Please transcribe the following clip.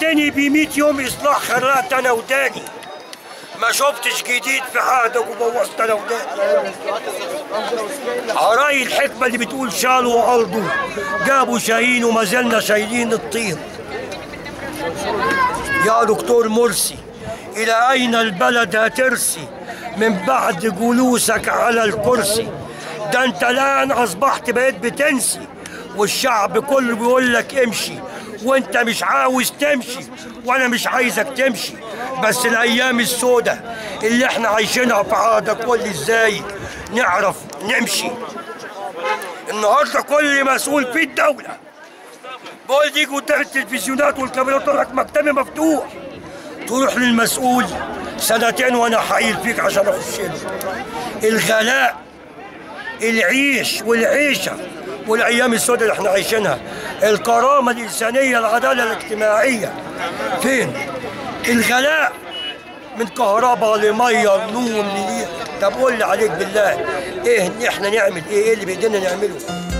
عيني بميت يوم اصلاح خرقت انا وداني ما شفتش جديد في عهدك وبوظت انا وداني عراي الحكمه اللي بتقول شالوا وقلبوا جابوا شاهين وما زلنا شايلين الطين يا دكتور مرسي إلى أين البلد هترسي من بعد جلوسك على الكرسي ده أنت الآن أصبحت بقيت بتنسي والشعب كله بيقول لك امشي وانت مش عاوز تمشي وانا مش عايزك تمشي بس الايام السودة اللي احنا عايشينها في عهدك قول لي ازاي نعرف نمشي النهارده كل مسؤول في الدوله بقول دي قدام التلفزيونات والكاميرات تقول لك مكتبي مفتوح تروح للمسؤول سنتين وانا حايل فيك عشان اخش له الغلاء العيش والعيشه والايام السوداء اللي احنا عايشينها الكرامه الانسانيه العداله الاجتماعيه فين الغلاء من كهرباء لميه لنور لنيل طب قول لي عليك بالله ايه ان احنا نعمل ايه, إيه اللي بايدينا نعمله